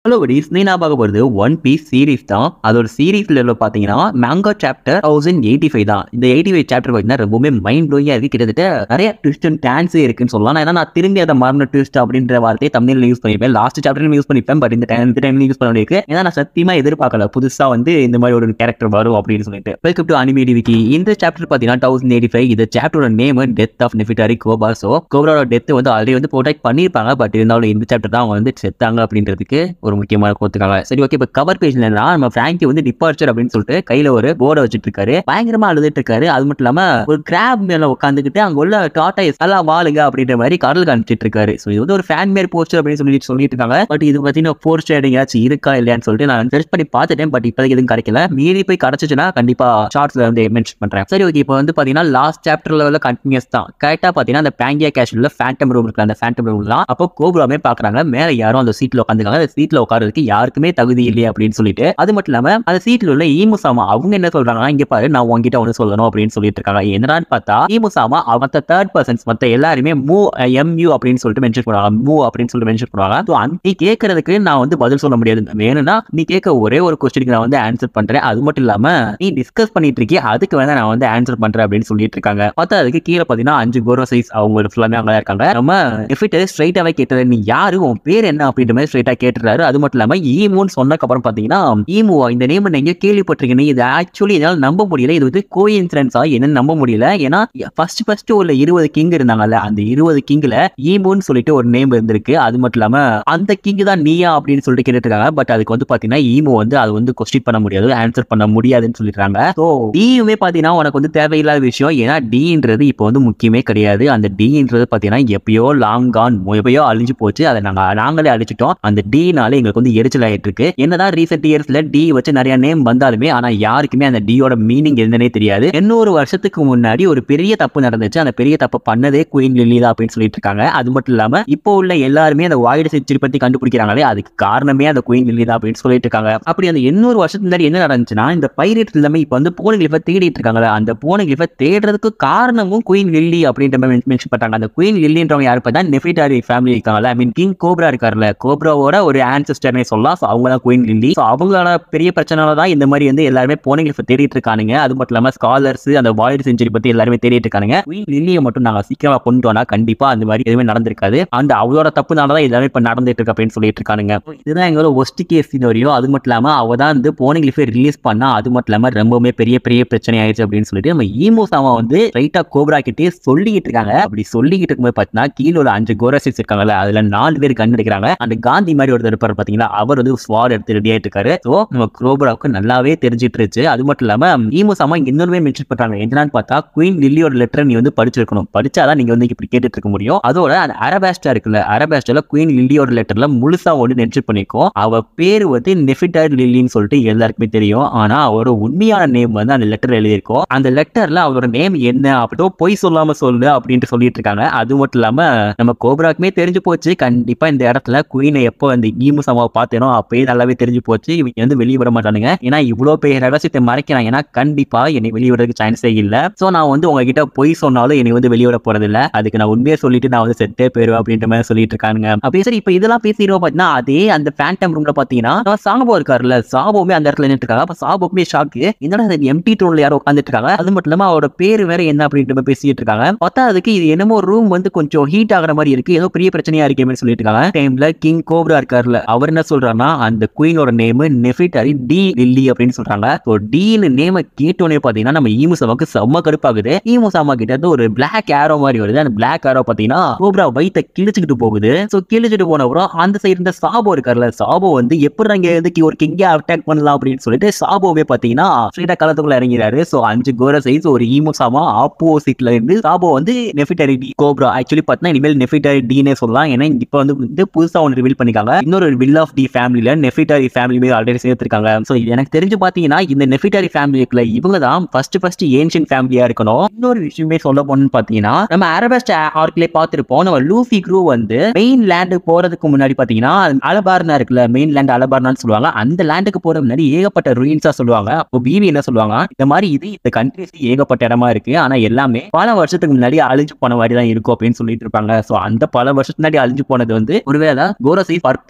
Hello buddies நீ நான் பார்க்க போகிறது ஒன் பீஸ் சீரிஸ் தான் அதோட சீரீஸ்ல பார்த்தீங்கன்னா manga chapter thousand eighty five தான் இந்த எயிட்டி ஃபைவ் சாப்டர் பார்த்தீங்கன்னா ரொம்பவுமே மைண்ட் ப்ளோயிங்காக இருக்குது கிட்டத்தட்ட நிறைய ட்விஸ்ட் அண்ட் டான்ஸே இருக்குன்னு சொல்லலாம் ஏன்னா நான் திரும்பி அதை மரண ட்விஸ்ட் அப்படின்ற வார்த்தையை தமிழில் யூஸ் பண்ணிப்பேன் லாஸ்ட் சாப்டர்லையும் யூஸ் பண்ணிப்பேன் பட் இந்த டைம் இந்த டைம்ல யூஸ் பண்ண வேண்டியிருக்கு ஏன்னா நான் சத்தியமாக எதிர்பார்க்கல புதுசாக வந்து இந்த மாதிரி ஒரு கேரக்டர் வரும் அப்படின்னு சொல்லிட்டு வெல்கம் டு அனிமேடி விக்கி இந்த சாப்டர் பார்த்தீங்கன்னா தௌசண்ட் எயிட்டி ஃபைவ் இந்த சாப்டரோட name death of Nefertari Cobra so கோபரோட டெத் வந்து ஆல்ரெடி வந்து ப்ரொடெக்ட் பண்ணியிருப்பாங்க பட் இருந்தாலும் இந்த சாப்டர் தான் அவங்க வந்து செத்தாங்க அப்படின்றதுக்கு ஒரு முக்கியமான கோத்துக்காங்க சரி ஓகே இப்போ கவர் பேஜ்ல என்ன நம்ம ஃப்ராங்கி வந்து டிபார்ச்சர் அப்படின்னு சொல்லிட்டு கையில ஒரு போர்டை வச்சுட்டு இருக்காரு பயங்கரமா அழுதுட்டு இருக்காரு அது மட்டும் இல்லாம ஒரு கிராப் மேல உட்காந்துக்கிட்டு அங்க உள்ள டாட்டா எல்லாம் வாழுங்க அப்படின்ற மாதிரி கடல் காமிச்சிட்டு இருக்காரு ஸோ இது வந்து ஒரு ஃபேன் மேர் போஸ்டர் அப்படின்னு சொல்லிட்டு சொல்லிட்டு இருக்காங்க பட் இது பார்த்தீங்கன்னா போஸ்டர் எங்கேயாச்சும் இருக்கா இல்லையான்னு சொல்லிட்டு நான் சர்ச் பண்ணி பார்த்துட்டேன் பட் இப்போதைக்கு எதுவும் கிடைக்கல மீறி போய் கிடைச்சிச்சுன்னா கண்டிப்பா ஷார்ட்ஸ்ல வந்து மென்ஷன் பண்றேன் சரி ஓகே இப்போ வந்து பாத்தீங்கன்னா லாஸ்ட் சாப்டர்ல உள்ள கண்டினியூஸ் தான் கரெக்டா பாத்தீங்கன்னா அந்த பேங்கியா கேஷ்ல ஃபேண்டம் ரூம் இருக்கு அந்த ஃபேண்டம் ரூம் தான் அப்போ கோபுராமே பாக்குறாங்க மேல யாரும் அந்த சீட்ல உட்காந்துருக்காங்க அந்த சீட்ல உட்காரதுக்கு யாருக்குமே தகுதி இல்லையா அப்படின்னு சொல்லிட்டு அது மட்டும் இல்லாம அந்த சீட்ல உள்ள ஈமுசாமா அவங்க என்ன சொல்றாங்கன்னா இங்க பாரு நான் உங்ககிட்ட ஒன்று சொல்லணும் அப்படின்னு சொல்லிட்டு இருக்காங்க என்னடான்னு பார்த்தா ஈமுசாமா மத்த தேர்ட் பர்சன்ஸ் மத்த எல்லாருமே மூ எம்யூ அப்படின்னு சொல்லிட்டு மென்ஷன் பண்ணுவாங்க மூ அப்படின்னு சொல்லிட்டு மென்ஷன் பண்ணுவாங்க ஸோ நீ கேட்கறதுக்கு நான் வந்து பதில் சொல்ல முடியாது வேணும்னா நீ கேட்க ஒரே ஒரு கொஸ்டினுக்கு நான் வந்து ஆன்சர் பண்றேன் அது மட்டும் இல்லாம நீ டிஸ்கஸ் பண்ணிட்டு இருக்கிய அதுக்கு வேணா நான் வந்து ஆன்சர் பண்றேன் அப்படின்னு சொல்லிட்டு இருக்காங்க பார்த்தா அதுக்கு கீழே பாத்தீங்கன்னா அஞ்சு கோரோ சைஸ் அவங்க ஃபுல்லாமே அங்கே இருக்காங்க நம்ம எஃபிட் ஸ்ட்ரைட்டாவே கேட்டது நீ யாரு உன் பேர் என்ன அப்படின்ற மாதிரி ஸ்ட்ரைட்டா கேட்டுறாரு அது மட்டும் இல்லாம ஈமூன்னு சொன்னக்கு அப்புறம் பாத்தீங்கன்னா ஈமுவா இந்த நேம் நீங்க கேள்விப்பட்டிருக்கீங்க இது ஆக்சுவலி என்னால் நம்ப முடியல இது வந்து கோ இன்சிடென்ஸா என்னன்னு நம்ப முடியல ஏன்னா ஃபர்ஸ்ட் ஃபர்ஸ்ட் உள்ள இருபது கிங் இருந்தாங்கல்ல அந்த இருபது கிங்ல ஈமுன்னு சொல்லிட்டு ஒரு நேம் இருந்திருக்கு அது மட்டும் இல்லாம அந்த கிங் தான் நீயா அப்படின்னு சொல்லிட்டு கேட்டுட்டு இருக்காங்க பட் அதுக்கு வந்து பாத்தீங்கன்னா ஈமோ வந்து அது வந்து கொஸ்டின் பண்ண முடியாது ஆன்சர் பண்ண முடியாதுன்னு சொல்லிடுறாங்க ஸோ டியுமே பாத்தீங்கன்னா உனக்கு வந்து தேவையில்லாத விஷயம் ஏன்னா டின்றது இப்போ வந்து முக்கியமே கிடையாது அந்த டின்றது பாத்தீங்கன்னா எப்பயோ லாங் கான் எப்பயோ அழிஞ்சு போச்சு அதை நாங்க நாங்களே அழிச்சிட்டோம் அந்த டினால எங்களுக்கு வந்து எரிச்சல் ஆயிட்டு இருக்கு என்னதான் ரீசெண்ட் இயர்ஸ்ல டி வச்சு நிறைய நேம் வந்தாலுமே ஆனா யாருக்குமே அந்த டியோட மீனிங் என்னன்னே தெரியாது இன்னொரு வருஷத்துக்கு முன்னாடி ஒரு பெரிய தப்பு நடந்துச்சு அந்த பெரிய தப்பு பண்ணதே குயின் லில்லி தான் அப்படின்னு சொல்லிட்டு இருக்காங்க அது மட்டும் இல்லாம இப்போ உள்ள எல்லாருமே அந்த வாய்டு செஞ்சுரி பத்தி கண்டுபிடிக்கிறாங்களே அதுக்கு காரணமே அந்த குயின் லில்லி தான் அப்படின்னு சொல்லிட்டு இருக்காங்க அப்படி அந்த எண்ணூறு வருஷத்துக்கு முன்னாடி என்ன நடந்துச்சுன்னா இந்த பைரேட் எல்லாமே இப்போ வந்து போன கிளிஃபை தேடிட்டு இருக்காங்களே அந்த போன கிளிஃபை தேடுறதுக்கு காரணமும் குயின் லில்லி அப்படின்ற மாதிரி மென்ஷன் பண்றாங்க அந்த குயின் லில்லின்றவங்க யாரு பார்த்தா நெஃபிட்டாரி ஃபேமிலி இருக்காங்கல்ல ஐ மீன் கிங் கோப்ரா இருக்காருல்ல கோப்ராவோட ஒரு ஆன்சஸ்டர்னே சொல்லலாம் ஸோ அவங்க தான் குயின் லில்லி ஸோ அவங்களோட பெரிய பிரச்சனால தான் இந்த மாதிரி வந்து எல்லாருமே போன கிளிஃபை தேடிட்டு இருக்கானுங்க அது மட்டும் இல்லாம ஸ்காலர்ஸ் அந்த வாய்டு செஞ்சுரி பத்தி எல்லாருமே தேடிட்டு இருக்கானுங்க குயின் லில்லியை மட்டும் நாங்க சீக்கிரமா கொண்டு வந்தா கண்டிப்பா அந்த மாதிரி எதுவுமே நடந்திருக்காது அந்த அவளோட தப்புனால தான் எல்லாமே இப்ப நடந்துட்டு இருக்கு அப்படின்னு சொல்லிட்டு இருக்கானுங்க இதுதான் எங்களோட ஒஸ்ட் கேஸ் சினோரியோ அது மட்டும் இல்லாம அவ தான் வந்து போன கிளிஃபை ரிலீஸ் பண்ணா அது மட்டும் இல்லாம ரொம்பவுமே பெரிய பெரிய பிரச்சனை ஆயிடுச்சு அப்படின்னு சொல்லிட்டு நம்ம ஈமோ சாமா வந்து ரைட்டா கோப்ரா கிட்டே சொல்லிக்கிட்டு இருக்காங்க அப்படி சொல்லிக்கிட்டு இருக்கும்போது பார்த்தீங்கன்னா கீழே உள்ள அஞ்சு கோரசிஸ் இருக்காங்கல்ல அதுல நாலு பேர் கண் எடுக்கிறாங்க அந்த காந்தி மாதிரி ஒருத்தர் இருப்பாரு பாத்தீங்களா அவர் வந்து ஸ்வாட் எடுத்து ரெடி ஆயிட்டு இருக்காரு ஸோ நம்ம கோப்ராவுக்கு நல்லாவே தெரிஞ்சிட்டு இருந்துச்சு அது மட்டும் இல்லாம ஈமோ சாமா இன்னொருமே மென்ஷன் பண்றாங்க என்னன்னு பார்த்தா குயின் லில்லியோட லெட்டர் நீ வந்து படிச்சிருக்கணும் படிச்சாதான் நீங்க வந்து இப்படி கேட்டுட்டு இருக்க முடியும் அதோட அந்த அரபாஸ்டா இருக்குல்ல அரபாஸ்டால குயின் லில்லியோட லெட்டர்ல முழுசா ஒன்று மென்ஷன் பண்ணிருக்கோம் அவ பேர் வந்து நெஃபிட்டர் லில்லின்னு சொல்லிட்டு எல்லாருக்குமே தெரியும் ஆனா அவரோட உண்மையான நேம் வந்து அந்த லெட்டர் எழுதியிருக்கோம் அந்த லெட்டர்ல அவரோட நேம் என்ன அப்படின்ட்டு பொய் சொல்லாம சொல்லு அப்படின்ட்டு சொல்லிட்டு இருக்காங்க அது மட்டும் இல்லாம நம்ம கோப்ராக்குமே தெரிஞ்சு போச்சு கண்டிப்பா இந்த இடத்துல குயினை எப்போ அந்த ஈமு சமாவை பார்த்தேனோ அப்பயே நல்லாவே தெரிஞ்சு போச்சு இவங்க வந்து வெளியே விட மாட்டானுங்க ஏன்னா இவ்வளவு பெரிய ரகசியத்தை மறைக்கிறாங்க ஏன்னா கண்டிப்பா என்னை வெளியே விடுறதுக்கு சான்ஸே இல்ல சோ நான் வந்து உங்ககிட்ட பொய் சொன்னாலும் என்னை வந்து வெளியே விட போறது இல்ல அதுக்கு நான் உண்மையை சொல்லிட்டு நான் வந்து செட்டே போயிருவேன் அப்படின்ற மாதிரி சொல்லிட்டு இருக்காங்க அப்படியே சரி இப்போ இதெல்லாம் பேசிடுவோம் பார்த்தீங்கன்னா அதே அந்த ஃபேண்டம் ரூம்ல பாத்தீங்கன்னா நம்ம சாபோ இருக்காருல்ல சாபோமே அந்த இடத்துல நின்று இருக்காங்க அப்ப சாபோக்குமே ஷாக்கு என்னடா எம்டி ட்ரோன்ல யாரோ உட்காந்துட்டு இருக்காங்க அது மட்டும் இல்லாம அவரோட பேர் வேற என்ன அப்படின்ற மாதிரி பேசிட்டு இருக்காங்க பார்த்தா அதுக்கு இது என்னமோ ரூம் வந்து கொஞ்சம் ஹீட் ஆகிற மாதிரி இருக்கு ஏதோ பெரிய பிரச்சனையா இருக்கே மாதிரி சொல்லிட்டு இருக்காங்க டைம்ல கிங் கோப்ரா இருக்காருல்ல அவர் என்ன சொல்றாருன்னா அந்த குயினோட நேம் நெஃபிட்டாரி டி லில்லி அப்படின்னு சொல்றாங்க ஸோ டீனு நேம கேட்டோன்னே பாத்தீங்கன்னா நம்ம ஈமுசாமாக்கு செம்ம கடுப்பாகுது ஈமுசாமா கிட்ட இருந்து ஒரு பிளாக் ஆரோ மாதிரி வருது அந்த பிளாக் ஆரோ பாத்தீங்கன்னா கோப்ரா வயித்தை கிழிச்சுக்கிட்டு போகுது ஸோ கிழிச்சிட்டு போன அப்புறம் அந்த சைடு இருந்த சாபோ இருக்காருல்ல சாபோ வந்து எப்படி அங்க இருந்து ஒரு கிங்க அட்டாக் பண்ணலாம் அப்படின்னு சொல்லிட்டு சாபோவே பாத்தீங்கன்னா ஸ்ட்ரெயிட்டா களத்துக்குள்ள இறங்கிறாரு ஸோ அஞ்சு கோர சைஸ் ஒரு ஈமுசாமா ஆப்போசிட்ல இருந்து சாபோ வந்து நெஃபிட்டரி டி கோப்ரா ஆக்சுவலி பார்த்தீங்கன்னா இனிமேல் நெஃபிட்டரி டினே சொல்லலாம் ஏன்னா இப்போ வந்து வந்து புதுசா ஒன்று ரிவீல் பண்ணிருக்காங்க இன்னொரு வில் ஆஃப் டி ஃபேமிலியில நெஃபிட்டரி ஃபேமிலி ஆல்ரெடி சேர்த்திருக்காங்க ஸோ எனக்கு தெரிஞ்சு பாத்தீங்கன்னா இந்த நெஃபிட்டரி ஃபேமிலிக்குள்ள இவங்க தான் ஃபர்ஸ்ட் ஃபர்ஸ்ட் ஏன்ஷியன் ஃபேமிலியா இருக்கணும் இன்னொரு விஷயமே சொல்ல போனோம்னு பாத்தீங்கன்னா நம்ம அரபஸ்ட் ஆர்க்லேயே பார்த்திருப்போம் நம்ம லூஃபி க்ரூ வந்து மெயின் லேண்டு போறதுக்கு முன்னாடி பாத்தீங்கன்னா அலபார்னா இருக்குல்ல மெயின் லேண்ட் அலபார்னான்னு சொல்லுவாங்க அந்த லேண்டுக்கு போற முன்னாடி ஏகப்பட்ட ரூயின்ஸா சொல்லுவாங்க அப்போ பிவி என்ன சொல்லுவாங்க இந்த மாதிரி இது இந்த கண்ட்ரிஸ் ஏகப்பட்ட இடமா இருக்கு ஆனா எல்லாமே பல வருஷத்துக்கு முன்னாடி அழிஞ்சு போன மாதிரி தான் இருக்கும் அப்படின்னு சொல்லிட்டு இருப்பாங்க சோ அந்த பல வருஷத்துக்கு முன்னாடி அழிஞ்சு போனது வந்து ஒருவேளை கோரசி பர்பஸ்ஃபுல்லி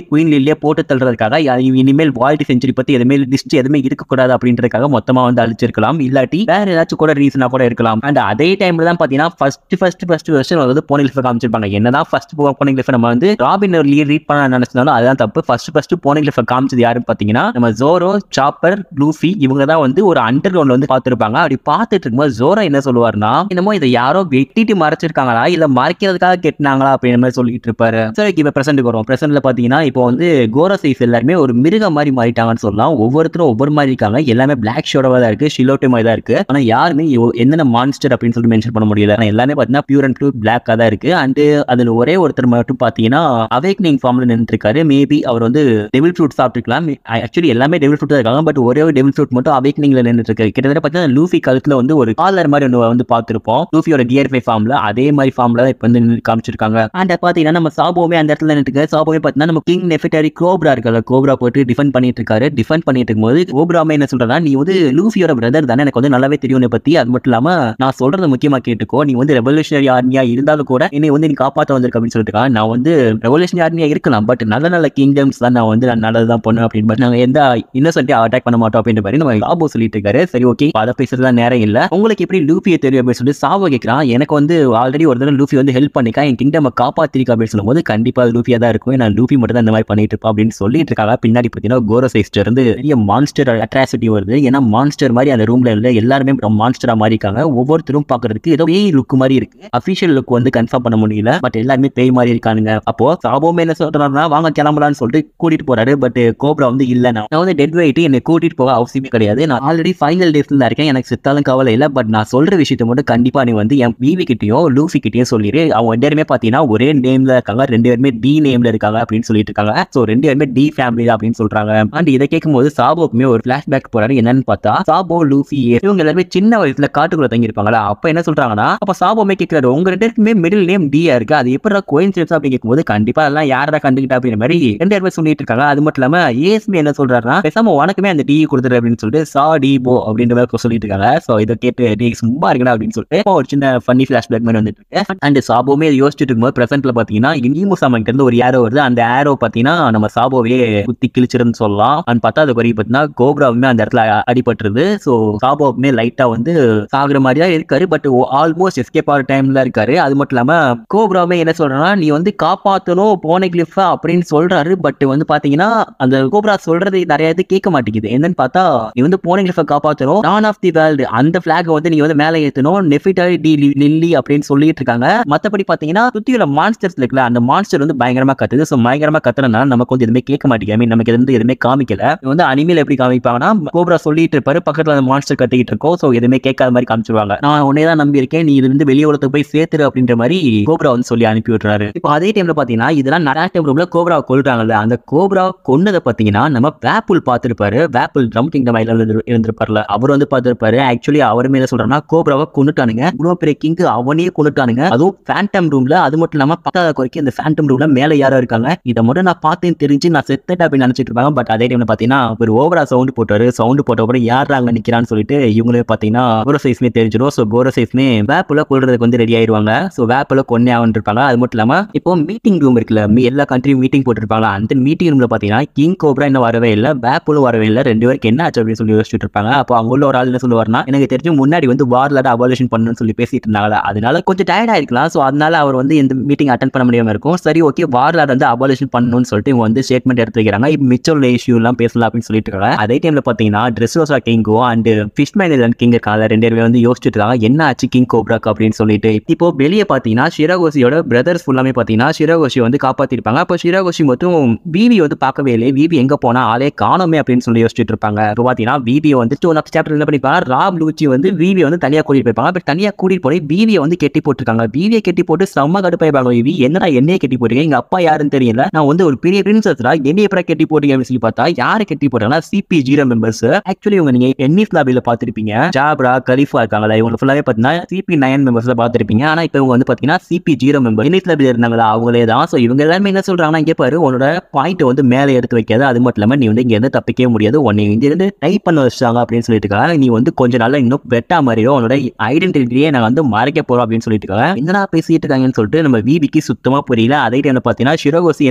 குயின் லில்லியே போட்டு தள்ளுறதுக்காக யா- இனிமேல் வால்ட் செஞ்சுரி பத்தி எதுவுமே லிஸ்ட் எதுவுமே இருக்கக்கூடாது அப்படின்றதுக்காக மொத்தமா வந்து அழிச்சிருக்கலாம் இல்லாட்டி வேற ஏதாச்சும் கூட ரீசனா கூட இருக்கலாம் அண்ட் அதே டைம்ல தான் பாத்தீங்கன்னா ஃபர்ஸ்ட் ஃபர்ஸ்ட் ஃபர்ஸ்ட் வருஷம் வந்து போனிகிலிஃபை காமிச்சிருப்பாங்க என்னதான் ஃபர்ஸ்ட் போனிகிலிஃபை நம்ம வந்து ராபின் ரீட் பண்ண நினைச்சதாலும் அதுதான் தப்பு ஃபர்ஸ்ட் ஃபர்ஸ்ட் போனிகிலிஃபை காமிச்சது யாருன்னு பாத்தீங்கன்னா நம்ம ஜோரோ சாப்பர் லூஃபி இவங்க தான் வந்து ஒரு அண்டர் கிரவுண்ட்ல வந்து பார்த்திருப்பாங்க அப்படி பார்த்துட்டு இருக்கும்போது ஜோரோ என்ன சொல்லுவாருன்னா என்னமோ இதை யாரோ வெட்டிட்டு மறைச்சிருக்காங்களா இல்ல மறைக்கிறதுக்காக கெட்டினாங்களா அப்படின்ற மாதிரி சொல்லிட்டு இருப்பாரு சரி இப்ப பிரசன்ட்டுக்கு வரும் பிரசன்ட்ல பாத்தீங்கன்னா இப்போ வந்து கோரோ சைஸ் எல்லாருமே ஒரு மிருகம் மாதிரி மாறிட்டாங்கன்னு சொல்லலாம் ஒவ்வொருத்தரும் ஒவ்வொரு மாதிரி இருக்காங்க எல்லாமே பிளாக் ஷோடவா தான் இருக்கு ஷிலோட்டே மாதிரி தான் இருக்கு ஆனா யாருமே இவ- என்னென்ன மான்ஸ்டர் அப்படின்னு சொல்லி மென்ஷன் பண்ண முடியல ஆனா எல்லாமே பாத்தீங்கன்னா பியூர் அண்ட் பியூர் பிளாக்கா தான் இருக்கு அண்ட் அதுல ஒரே ஒருத்தர் மட்டும் பாத்தீங்கன்னா அவேக்னிங் ஃபார்ம்ல நின்று இருக்காரு மேபி அவர் வந்து டெவில் ஃப்ரூட் சாப்பிட்டுருக்கலாம் ஆக்சுவலி எல்லாமே டெவில் ஃப்ரூட் தான் இருக்காங்க பட் ஒரே ஒரு டெவில் ஃப்ரூட் மட்டும் அவேக்னிங்ல நின்று இருக்காரு கிட்டத்தட்ட பார்த்தீங்கன்னா லூஃபி கழுத்துல வந்து ஒரு காலர் மாதிரி ஒன்று வந்து பார்த்திருப்போம் லூஃபியோட கியர் ஃபை ஃபார்ம்ல அதே மாதிரி ஃபார்ம்ல தான் இப்போ வந்து நின்னு காமிச்சிருக்காங்க அண்ட் பாத்தீங்கன்னா நம்ம சாபோவே அந்த இடத்துல நின்று சாபோவே பார்த்தீங்கன்னா நம்ம கிங் நெஃபிட்டரி கோப்ரா இருக்கல கோப்ரா போட்டு டிஃபெண்ட் பண்ணிட்டு இருக்காரு டிஃபெண்ட் பண்ணிட்டு இருக்கும்போது கோப்ராமே என்ன சொல்றா நீ வந்து லூஃபியோட பிரதர் தானே எனக்கு வந்து நல்லாவே தெரியும் உன்னை பத்தி அது மட்டும் இல்லாம நான் சொல்றத முக்கியமா கேட்டுக்கோ நீ வந்து ரெவல்யூஷனரி ஆர்மியா இருந்தாலும் கூட என்னை வந்து நீ காப்பாத்த வந்திருக்க அப்படின்னு சொல்லிட்டு இருக்காங்க. நான் வந்து ரெவல்யூஷனரி ஆர்மியா இருக்கலாம் பட் நல்ல நல்ல கிங்டம்ஸ் தான் நான் வந்து நான் நல்லதுதான் பண்ணுவேன் அப்படின்னு மாதிரி நாங்க எந்த இன்னசென்ட்டே அட்டாக் பண்ண மாட்டோம் அப்படின்ற மாதிரி நம்ம லாபோ சொல்லிட்டு இருக்காரு சரி ஓகே அதை பேசுறதுலாம் நேரம் இல்ல உங்களுக்கு எப்படி லூஃபியை தெரியும் அப்படின்னு சொல்லிட்டு சாவோ கேட்கறான் எனக்கு வந்து ஆல்ரெடி ஒரு தடவை லூஃபி வந்து ஹெல்ப் பண்ணிக்கா என் கிங்டம் காப்பாத்திருக்கா அப்படின்னு சொல்லும்போது கண்டிப்பா அது லூஃபியா தான் இருக்கும் நான் லூஃபி மட்டும் தான் இந்த மாதிரி பண்ணிட்டு இருப்பா அப்படின்னு சொல்லிட்டு இருக்காங்க பின்னாடி பார்த்தீங்கன்னா கோரோ சைஸ்டர் இருந்து பெரிய மான்ஸ்டர் அட்ராசிட்டி வருது ஏன்னா மான்ஸ்டர் மாதிரி அந்த ரூம்ல இல்ல எல்லாருமே மான்ஸ்டரா மாறி இருக்காங்க ஒவ்வொருத்தரும் பாக்குறதுக்கு ஏதோ பேய் லுக் மாதிரி இருக்கு அபிஷியல் லுக் வந்து கன்ஃபார்ம் பண்ண முடியல பட் எல்லாருமே பேய் மாதிரி இருக்கானுங்க அப்போ சாபோமே என்ன சொல்றாருன்னா வாங்க கிளம்பலாம்னு சொல்லிட்டு கூட்டிட்டு போறாரு பட் கோப்ரா வந்து இல்ல நான் நான் வந்து டெட் வெயிட் என்னை கூட்டிட்டு போக அவசியமே கிடையாது நான் ஆல்ரெடி ஃபைனல் டேஸ்ல தான் இருக்கேன் எனக்கு செத்தாலும் கவலை இல்லை பட் நான் சொல்ற விஷயத்த மட்டும் கண்டிப்பா நீ வந்து என் விவி கிட்டயும் லூஃபி கிட்டயும் சொல்லிடு அவங்க ரெண்டு பேருமே பாத்தீங்கன்னா ஒரே நேம்ல இருக்காங்க ரெண்டு பேருமே டி நேம்ல இருக்காங்க அப்படின்னு சொல்லிட்டு இருக்காங்க சோ ரெண்டு பேருமே டி ஃபேமிலி அப்படின்னு சொல்றாங்க அண்ட் இதை கேட்கும்போது சாபோக்குமே ஒரு பிளாஷ்பேக் போறாரு என்னன்னு பார்த்தா சாபோ லூஃபி இவங்க எல்லாருமே சின்ன வயசுல காட்டுக்குள்ள தங்கி இருப்பாங்களா அப்ப என்ன சொல்றாங்கன்னா அப்ப சாபோமே கேட்கிறாரு உங்க ரெண்டு பேருக்குமே மிடில் நேம் டியா இருக்கு அது எப்படி கோயின்சிடன்ஸ் அப்படி கேட்கும்போது கண்டிப்பா அதெல்லாம் யாரா கண்டுக்கிட்டா அப்படின்ற மாதிரி ரெண்டு பேருமே சொல்லிட்டு இருக்காங்க அது மட்டும் இல்லாம ஏஎஸ்பி என்ன சொல்றாருன்னா பேசாம உனக்குமே அந்த டி கொடுத்துரு அப்படின்னு சொல்லிட்டு சா டி போ அப்படின்ற மாதிரி சொல்லிட்டு இருக்காங்க சோ இதை கேட்டு நீ சும்மா இருக்கடா அப்படின்னு சொல்லிட்டு இப்போ ஒரு சின்ன ஃபன்னி பிளாஷ்பேக் மாதிரி வந்துட்டு இருக்கு அண்ட் சாபோமே இதை யோசிச்சுட்டு இருக்கும்போது பிரசன்ட்ல பாத்தீங்கன்னா இனிமு சாமங்கிட்ட இருந்து ஒரு ஏரோ வருது அந்த ஏரோ பாத்தீங்கன்னா நம்ம சாபோவே குத்தி கிழிச்சிருன்னு சொல்லலாம் அண்ட் பார்த்தா அது வரைக்கும் பாத்தீங்கன்னா கோப்ராவுமே அந்த இடத்துல அ- அடிபட்டுருது ஸோ சாபோவுமே லைட்டா வந்து சாகுற மாதிரி தான் இருக்காரு பட் ஆல்மோஸ்ட் எஸ்கேப் ஆகிற டைம்ல இருக்காரு அது மட்டும் இல்லாம கோப்ராவுமே என்ன சொல்றேன்னா நீ வந்து காப்பாத்தணும் போன கிளிஃப அப்படின்னு சொல்றாரு பட் வந்து பாத்தீங்கன்னா அந்த கோப்ரா சொல்றது நிறைய இது கேட்க மாட்டேங்குது என்னன்னு பார்த்தா நீ வந்து போன கிளிஃப காப்பாத்தணும் நான் ஆஃப் தி வேர்ல்டு அந்த பிளாக் வந்து நீ வந்து மேலே ஏத்தணும் நெஃபிட்டாய் டி லில்லி அப்படின்னு சொல்லிட்டு இருக்காங்க மத்தபடி பாத்தீங்கன்னா சுத்தி உள்ள மான்ஸ்டர்ஸ் இருக்குல்ல அந்த மான்ஸ்டர் வந்து பயங்கரமா கத்துது ஸோ பயங்கரமா கத்துறதுனால நமக்கு வந்து எதுவுமே கேட்க மாட்டேங்குது I mean, நமக்கு எது வந்து எதுவுமே காமிக்கல இது வந்து அனிமேல எப்படி காமிப்பாங்கன்னா கோப்ரா சொல்லிட்டு இருப்பாரு பக்கத்துல அந்த மான்ஸ்டர் கத்திக்கிட்டு இருக்கோம் ஸோ எதுவுமே கேட்காத மாதிரி காமிச்சிருவாங்க நான் உன்னே தான் நம்பி இருக்கேன் நீ இது வந்து வெளி உலகத்துக்கு போய் சேர்த்துரு அப்படின்ற மாதிரி கோப்ரா வந்து சொல்லி அனுப்பி விட்டுறாரு இப்போ அதே டைம்ல பாத்தீங்கன்னா இதெல்லாம் நராட்டிவ் ரூம்ல கோப்ரா கொல்றாங்கல்ல அந்த கோப்ரா கொன்னதை பாத்தீங்கன்னா நம்ம வேப்புல் பார்த்திருப்பாரு வேப்புல் ட்ரம் கிங்டம் ஐலாண்ட் இருந்திருப்பார்ல அவர் வந்து பார்த்திருப்பாரு ஆக்சுவலி அவர் மேல சொல்றேன்னா கோப்ராவை கொண்டுட்டானுங்க இவ்வளவு பெரிய கிங்கு அவனையே கொண்டுட்டானுங்க அதுவும் ஃபேண்டம் ரூம்ல அது மட்டும் இல்லாம பத்தாவது குறைக்கு இந்த ஃபேண்டம் ரூம்ல மேல யாரோ இருக்காங்க இதை மட்டும் நான் பார்த்தேன் தெரிஞ்சு நான் செத்தேன் அப்படின்னு நினைச்சிட்டு இருப்பாங்க பட் அதே டைம்ல பாத்தீங்கன்னா ஒரு ஓவரா சவுண்ட் போட்டாரு சவுண்ட் போட்ட அப்புறம் யார் அங்க நிக்கிறான்னு சொல்லிட்டு இவங்களே பாத்தீங்கன்னா கோர சைஸ்மே தெரிஞ்சிடும் ஸோ கோர சைஸ்மே வேப்புல கொள்றதுக்கு வந்து ரெடி ஆயிருவாங்க ஸோ வேப்புல கொன்னே ஆகணும் இருப்பாங்க அது மட்டும் இல்லாம இப்போ மீட்டிங் ரூம் இருக்குல்ல மீ- எல்லா கண்ட்ரியும் மீட்டிங் போட்டுருப்பாங்க அந்த மீட்டிங் ரூம்ல பாத்தீங்கன்னா கிங் கோப்ரா இன்னும் வரவே இல்லை வேப்புலும் வரவே இல்லை ரெண்டு பேருக்கு என்ன ஆச்சு அப்படின்னு சொல்லி யோசிச்சுட்டு இருப்பாங்க அப்போ அங்க உள்ள ஒரு ஆள் என்ன சொல்லுவாருன்னா எனக்கு தெரிஞ்சு முன்னாடி வந்து வார்லாட அபாலிஷன் பண்ணணும்னு சொல்லி பேசிட்டு இருந்தாங்களா அதனால கொஞ்சம் டயர்டா இருக்கலாம் ஸோ அதனால அவர் வந்து இந்த மீட்டிங் அட்டன் பண்ண முடியாம இருக்கும் சரி ஓகே வார்லாட் வந்து அபாலிஷன் பண்ணணும்னு சொல்லிட்டு இவங்க வந்து ஸ்டேட்மெண்ட் எடுத்து வைக்கிறாங்க இப்போ மிச்சம் உள்ள இஷ்யூ எல்லாம் பேசலாம் அப்படின்னு சொல்லிட்டு இருக்காங்க அதே டைம்ல பாத்தீங்கன்னா ட்ரெஸ்ஸோசா கிங்கோ அண்ட் ஃபிஷ்மேன் இல்லன் கிங் இருக்காங்க ரெண்டு பேருமே வந்து யோசிச்சுட்டு இருக்காங்க என்ன ஆச்சு கிங் கோப்ராக் அப்படின்னு சொல்லிட்டு இப்போ வெளியே பாத்தீங்கன்னா ஷிராகோஷியோட பிரதர்ஸ் ஃபுல்லாமே பாத்தீங்கன்னா ஷிராகோஷி வந்து காப்பாத்திருப்பாங்க அப்போ ஷிராகோஷி மட்டும் விவி வந்து பார்க்கவே இல்லை விவி எங்க போனா ஆளே காணோமே அப்படின்னு சொல்லி யோசிச்சுட்டு இருப்பாங்க இப்போ பாத்தீங்கன்னா விவி வந்துட்டு ஒன் ஆஃப் சாப்டர் என்ன பண்ணிப்பாங்க ராப் லூச்சி வந்து விவி வந்து தனியா கூட்டிட்டு போயிருப்பாங்க பட் தனியா கூட்டிட்டு போய் விவியை வந்து கெட்டி போட்டிருக்காங்க விவியை கெட்டி போட்டு செம்ம கடுப்பாயிருப்பாங்க விவி என்னடா என்னைய கெட்டி போட்டீங்க எங்க அப்பா யாருன்னு தெரியல நான் வந்து ஒரு பெரிய பிரின்சஸ்டா என்னைய எப்படா கெட்டி போட்டீங்க அப்படின்னு சொல்லி பார்த்தா யாரை கெட்டி போட்டாங்கன்னா சிபி ஜீரோ மெம்பர்ஸ் ஆக்சுவலி இவங்க நீங்க என்னிஸ் லாபில பாத்திருப்பீங்க ஜாப்ரா கலிஃபா இருக்காங்களா இவங்க ஃபுல்லாவே பாத்தீங்கன்னா சிபி நைன் மெம்பர்ஸ்ல பாத்திருப்பீங்க ஆனா இப்போ இவங்க வந்து பாத்தீங்கன்னா சிபி ஜீரோ மெம்பர் என்னிஸ் லாபில இருந்தாங்களா அவங்களே தான் ஸோ இவங்க எல்லாருமே என்ன சொல்றாங்கன்னா இங்கே பாரு உன்னோட பாயிண்ட் வந்து மேலே எடுத்து வைக்காது அது மட்டும் இல்லாம நீ வந்து இங்க இருந்து தப்பிக்கவே முடியாது உன்னை இங்க இருந்து டைப் பண்ண வச்சாங்க அப்படின்னு சொல்லிட்டு இருக்காங்க நீ வந்து கொஞ்ச நாள்ல இன்னும் பெட்டா மாதிரியோ உன்னோட ஐடென்டிட்டியே நான் வந்து மறைக்க போறோம் அப்படின்னு சொல்லிட்டு இருக்காங்க என்னடா பேசிட்டு இருக்காங்கன்னு சொல்லிட்டு நம்ம விபிக்கு சுத்தமா புரியல அதே டைம்ல பாத்தீங்கன்னா ஷிரோகோசி என்ன ஆச்சு அப்படின்னு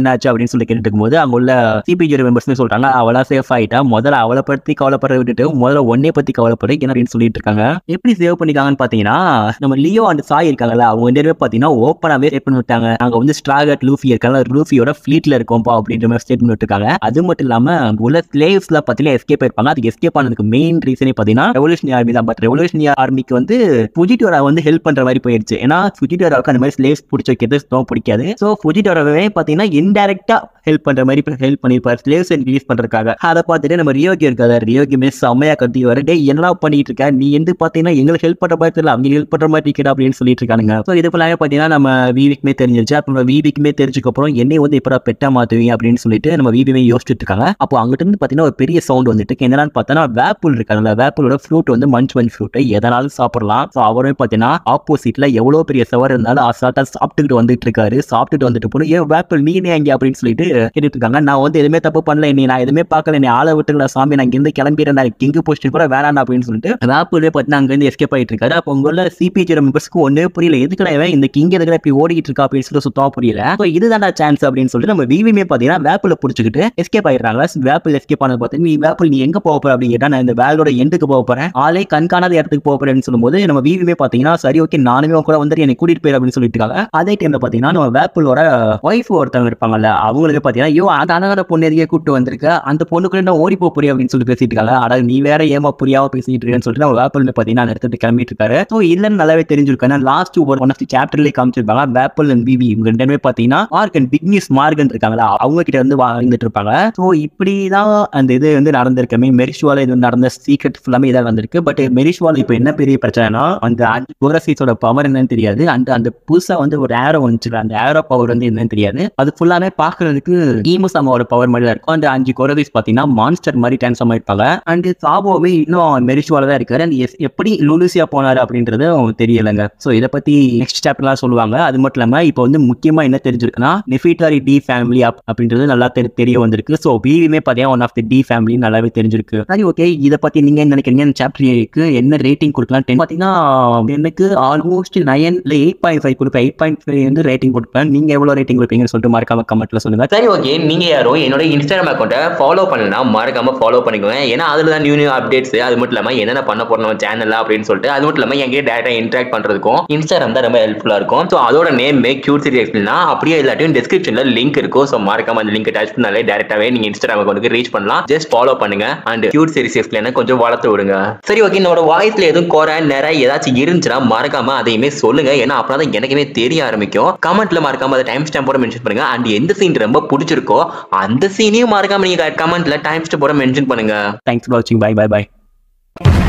அப்படின்னு சொல்லி கேட்டுட்டு இருக்கும்போது அங்க உள்ள சிபிஜி மெம்பர்ஸ் சொல்றாங்க அவளா சேஃப் ஆயிட்டா முதல்ல அவளை பத்தி கவலைப்பட விட்டுட்டு முதல்ல ஒன்னே பத்தி கவலைப்படு என்ன அப்படின்னு சொல்லிட்டு இருக்காங்க எப்படி சேவ் பண்ணிருக்காங்கன்னு பாத்தீங்கன்னா நம்ம லியோ அண்ட் சாய் இருக்காங்கல்ல அவங்க ரெண்டு பேரும் பாத்தீங்கன்னா ஓப்பனாவே சேவ் பண்ணி விட்டாங்க நாங்க வந்து ஸ்ட்ராகட் லூஃபி இருக்காங்க லூஃபியோட ஃபிளீட்ல இருக்கோம்ப்பா அப்படின்ற மாதிரி ஸ்டேட்மெண்ட் விட்டுருக்காங்க அது மட்டும் இல்லாம உள்ள ஸ்லேவ்ஸ்ல பத்தில எஸ்கேப் ஆயிருப்பாங்க அதுக்கு எஸ்கேப் ஆனதுக்கு மெயின் ரீசனே பாத்தீங்கன்னா ரெவல்யூஷனரி ஆர்மி தான் பட் ரெவல்யூஷனரி ஆர்மிக்கு வந்து ஃபுஜிட்டோரா வந்து ஹெல்ப் பண்ற மாதிரி போயிடுச்சு ஏன்னா ஃபுஜிட்டோராவுக்கு அந்த மாதிரி ஸ்லேவ்ஸ் பிடிச்சி வைக்கிறது சுத்தமா பிடிக்காது ஸோ ஃபுஜிட்டோராவே பாத்தீங்கன்னா இன்டெரக்டா ஹெல்ப் பண்ற மாதிரி ஹெல்ப் பண்ணிருப்பாரு ஸ்லேவ்ஸ் ரிலீஸ் பண்றதுக்காக அதை பார்த்துட்டு நம்ம ரியோகி இருக்காரு ரியோகி மிஸ் செம்மையா கட்டி வர டே என்னடா பண்ணிட்டு இருக்க நீ எந்த பாத்தீங்கன்னா எங்களுக்கு ஹெல்ப் பண்ற மாதிரி தெரியல அவங்க ஹெல்ப் பண்ற மாதிரி இருக்கா அப்படின்னு சொல்லிட்டு இருக்கானுங்க ஸோ இது ஃபுல்லாவே பாத்தீங்கன்னா நம்ம விவிக்குமே தெரிஞ்சிருச்சு அப்புறம் விவிக்குமே தெரிஞ்சுக்க அப்புறம் என்னை வந்து இப்போ பெட்டா மாத்துவீங்க அப்படின்னு சொல்லிட்டு நம்ம விவிமே யோசிச்சுட்டு இருக்காங்க அப்போ அங்கிட்ட இருந்து பாத்தீங்கன்னா ஒரு பெரிய சவுண்ட் வந்துட்டு இருக்கு. என்னன்னு பார்த்தோன்னா வேப்பிள் இருக்காங்க அந்த வேப்பிளோட ஃப்ரூட் வந்து மஞ்ச் மஞ்ச் ஃப்ரூட் எதனாலும் சாப்பிடலாம் ஸோ அவருமே பார்த்தீங்கன்னா ஆப்போசிட்ல எவ்வளோ பெரிய சவர் இருந்தாலும் அசால்ட்டா சாப்பிட்டுக்கிட்டு வந்துட்டு இருக்காரு சாப்பிட்டுட்டு வந்துட்டு போன ஏன் வேப்பிள் நீனே அங்கே அப்படின்னு சொல்லிட்டு கேட்டுட்டு இருக்காங்க நான் வந்து எதுவுமே தப்பு பண்ணல நீ நான் எதுவுமே பார்க்கல நீ ஆளை விட்டுங்களா சாமி நான் இங்கிருந்து கிளம்பிடுறேன் நான் கிங்கு போஸ்ட் கூட வேணாம் அப்படின்னு சொல்லிட்டு வேப்பிளே பார்த்தீங்கன்னா அங்கேருந்து எஸ்கேப் ஆயிட்டு இருக்காரு அப்போ உங்கள சிபிஜி மெம்பர்ஸ்க்கு ஒன்னே புரியல எதுக்குடா இவன் இந்த கிங் எதுக்குடா இப்படி ஓடிட்டு இருக்கா அப்படின்னு சொல்லிட்டு சுத்தமா புரியல ஸோ இதுதான்டா சான்ஸ் அப்படின்னு சொல்லிட்டு நம்ம விவிமே பார்த்தீங்கன்னா வேப்பிள பிடிச்சிக்கிட்டு எஸ்கேப் ஆயிடுறாங்க வேப்பிள் எஸ்கேப் ஆனது பார்த்து நீ வேப்பிள் நீ எங்க போக போற அப்படின்னு கேட்டா நான் இந்த வேலோட எண்டுக்கு போக போறேன் ஆளே கண்காணாத இடத்துக்கு போக போறேன்னு சொல்லும்போது நம்ம விவிமே பார்த்தீங்கன்னா சரி ஓகே நானுமே உன் கூட வந்துட்டு என்னை கூட்டிட்டு போயிரு அப்படின்னு சொல்லிட்டு இருக்காங்க அதே டைம்ல பார்த்தீங்கன்னா நம்ம வேப்பிளோட ஒய்ஃப் ஒருத்தவங்க இருப்பாங்கல்ல அவங்களுக்கு பார்த்தீங்கன்னா ஐயோ அந்த அழகான பொண்ணு எதுக்கே கூப்பிட்டு வந்திருக்க அந்த பொண்ணுக்குள்ள நான் ஓடி போக போறியா அப்படின்னு சொல்லி பேசிட்டு இருக்காங்க அட நீ வேற ஏமா புரியாம பேசிட்டு இருக்கேன்னு சொல்லிட்டு நம்ம வேப்பிள் பார்த்தீங்கன்னா அந்த இடத்துக்கு கிளம்பிட்டு இருக்காரு ஸோ இல்லைன்னு நல்லாவே தெரிஞ்சிருக்கேன் லாஸ்ட் ஒரு ஒன் ஆஃப் தி சாப்டர்லேயே காமிச்சிருப்பாங்க வேப்பிள் அண்ட் பிவி இவங்க ரெண்டு பேருமே பார்த்தீங்கன்னா மார்க் பிக் நியூஸ் மார்கன் இருக்காங்களா அவங்க கிட்ட வந்து வாழ்ந்துட்டு இருப்பாங்க ஸோ இப்படி தான் அந்த இது வந்து நடந்திருக்கமே மெரிஷ்வால இது நடந்த சீக்ரெட் ஃபுல்லாமே இதாக வந்திருக்கு பட் மெரிஷ்வால் இப்போ என்ன பெரிய பிரச்சனைனா அந்த அஞ்சு கோரசீஸோட பவர் என்னன்னு தெரியாது அந்த அந்த புதுசா வந்து ஒரு ஏரோ வந்துச்சு அந்த ஏரோ பவர் வந்து என்னன்னு தெரியாது அது ஃபுல்லாமே பார்க்கறதுக்கு ஈமு சமாவோட பவர் மாதிரி தான் இருக்கும் அந்த அஞ்சு கோரசீஸ் பார்த்தீங்கன்னா மான்ஸ்டர் மாதிரி டிரான்ஸ்ஃபார்ம் ஆயிருப்பாங்க அண்ட் சாபோவே இன்னும் மெரிஷ்வால தான் இருக்காரு அந்த எப்படி லுலுசியா போனாரு அப்படின்றது அவங்களுக்கு தெரியலைங்க ஸோ இதை பத்தி நெக்ஸ்ட் சாப்டர்லாம் சொல்லுவாங்க அது மட்டும் இல்லாம இப்போ வந்து முக்கியமா என்ன தெரிஞ்சிருக்குன்னா நெஃபிட்டாரி டி ஃபேமிலி அப் அப்படின்றது நல்லா தெரி- தெரிய வந்திருக்கு ஸோ பிவியுமே பார்த்தீங்கன்னா one of the D family நல்லாவே தெரிஞ்சிருக்கு சரி ஓகே இதை பத்தி நீங்க என்ன நினைக்கிறீங்க இந்த சாப்டருக்கு என்ன ரேட்டிங் கொடுக்கலாம் டென் பார்த்தீங்கன்னா எனக்கு ஆல்மோஸ்ட் நைன் இல்லை எயிட் பாயிண்ட் ஃபைவ் கொடுப்பேன் எயிட் பாயிண்ட் ஃபைவ் வந்து ரேட்டிங் கொடுப்பேன் நீங்க எவ்வளோ ரேட்டிங் கொடுப்பீங்கன்னு சொல்லிட்டு மறக்காம கமெண்ட்ல சொல்லுங்க சரி ஓகே நீங்க யாரும் என்னோட இன்ஸ்டாகிராம் அக்கௌண்ட்டை ஃபாலோ பண்ணலனா மறக்காம ஃபாலோ பண்ணிக்கோங்க ஏன்னா அதுல தான் நியூ நியூ அப்டேட்ஸ் அது மட்டும் இல்லாம என்னென்ன பண்ண போறோம் நம்ம சேனல்ல அப்படின்னு சொல்லிட்டு அது மட்டும் இல்லாம எங்கேயே டேரக்டா இன்டராக்ட் பண்றதுக்கும் இன்ஸ்டாகிராம் தான் ரொம்ப ஹெல்ப்ஃபுல்லா இருக்கும் ஸோ அதோட நேம் கியூட் சிட்டி எக்ஸ்பிள்னா அப்படியே எல்லாத்தையும் டிஸ்கிரிப்ஷன்ல லிங்க் இருக்கும் ஸோ மறக்காம அந்த லிங்க் டச் பண்ணாலே டேரக்டாவே நீங்க இன்ஸ்டாகிராம் அக்கௌண்ட்டுக்கு ரீச் பண்ணலாம் ஜஸ்ட் ஃபாலோ பண்ணுங்க அண்ட் கியூட் சீரிஸ் எக்ஸ்பிளைன கொஞ்சம் வளர்த்து விடுங்க சரி ஓகே என்னோட வாய்ஸ்ல எதுவும் குறை நிறைய ஏதாச்சும் இருந்துச்சுன்னா மறக்காம அதையுமே சொல்லுங்க ஏன்னா அப்பதான் தான் எனக்குமே தெரிய ஆரம்பிக்கும் கமெண்ட்ல மறக்காம அதை டைம் ஸ்டாம்போட மென்ஷன் பண்ணுங்க அண்ட் எந்த சீன் ரொம்ப பிடிச்சிருக்கோ அந்த சீனையும் மறக்காம நீங்க கமெண்ட்ல டைம் ஸ்டாம்போட மென்ஷன் பண்ணுங்க தேங்க்ஸ் ஃபார் வாட்சிங் பை பை பை